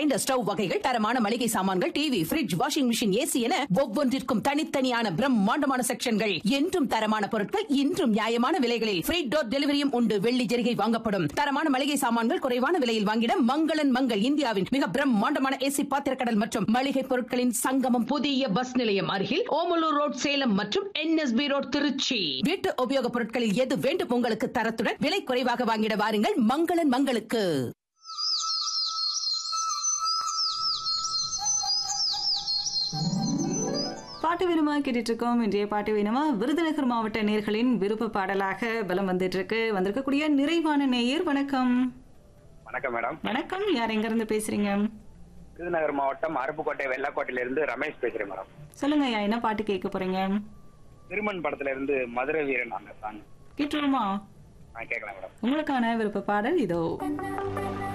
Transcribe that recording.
grinder stove வகைகள் தரமான மளிகை சாமான்கள் TV fridge washing machine AC என ஒவ்வொன்றிற்கும் தனித்தனியான பிரம்மாண்டமான செக்ஷன்கள் என்றும் தரமான பொருட்கள் இன்றும் நியாயமான விலைகளில் ஃப்ரீ டோர் டெலிவரியும் உண்டு வெள்ளி ஜெரிகை வாங்கப்படும் தரமான மளிகை சாமான்கள் குறைவான விலையில் வாங்கிட மங்களன் மங்கள் இந்தியாவின் மிக பிரம்மாண்டமான ஏசி பாத்திரக்கடல் மற்றும் மளிகை பொருட்களின் சங்கமம் புதிய பஸ் நிலையம் அருகில் ஓமலூர் ரோட் சேலம் மற்றும் என்எஸ்பி ரோட் திருச்சி வீட்டு உபயோகப் பொருட்களில் எது வேண்டும் உங்களுக்கு தரத்துடன் விலை குறைவாக வாங்கிட வாருங்கள் மங்களன் மங்களுக்கு பாட்டு வேணுமா கேட்டுட்டு இருக்கோம் இன்றைய பாட்டு வேணுமா விருதுநகர் மாவட்ட நேர்களின் விருப்ப பாடலாக பலம் வந்துட்டு இருக்கு வந்திருக்கக்கூடிய நிறைவான நேயர் வணக்கம் வணக்கம் மேடம் வணக்கம் யார் எங்க இருந்து பேசுறீங்க விருதுநகர் மாவட்டம் அருப்புக்கோட்டை வெள்ளக்கோட்டையில இருந்து ரமேஷ் பேசுறேன் மேடம் சொல்லுங்க ஐயா என்ன பாட்டு கேட்க போறீங்க திருமண் படத்துல இருந்து மதுரை வீரன் அந்த சாங் கேட்டுருமா நான் கேட்கலாம் மேடம் உங்களுக்கான விருப்ப பாடல் இதோ கண்ணா